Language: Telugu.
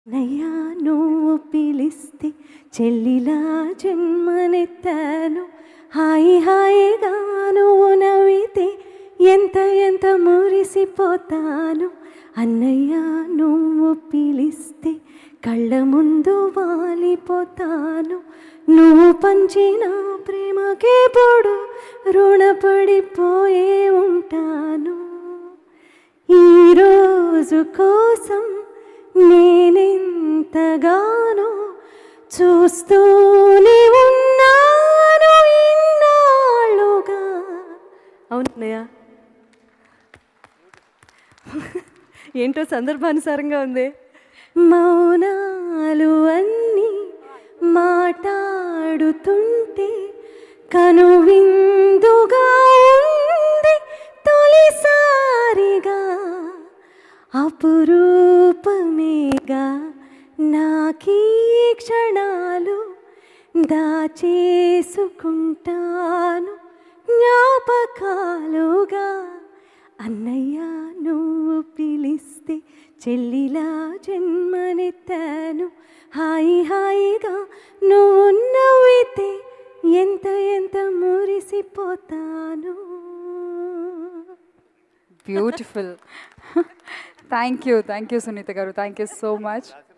నయ్యా నువ్వు పిలిస్తే చెల్లిలా జన్మనెత్తాను హాయి హాయిగా నువ్వు నవ్వితే ఎంత ఎంత మురిసిపోతాను అన్నయ్య నువ్వు పిలిస్తే కళ్ళ ముందు వాలిపోతాను నువ్వు పంచిన ప్రేమకే పొడు రుణపడిపోయే ఉంటాను ఈరోజు కోసం నేనెంతగానో చూస్తూనే ఉన్నాను ఇన్నాళ్ళుగా అవునన్నయ్య ఏంటో సందర్భానుసారంగా ఉంది మౌనాలు అన్నీ మాట్లాడుతుంటే కనువిందుగా ఉంది తొలిసారిగా అపురూపమేగా నాకీ క్షణాలు దాచేసుకుంటాను జ్ఞాపకాలుగా అన్నయ్య నువ్వు పిలిస్తే చెల్లిలా జన్మనెత్తాను హాయి హాయిగా నువ్వు నవ్వితే ఎంత ఎంత మురిసిపోతాను beautiful thank you thank you Sunitha గారు థ్యాంక్ యూ సో మచ్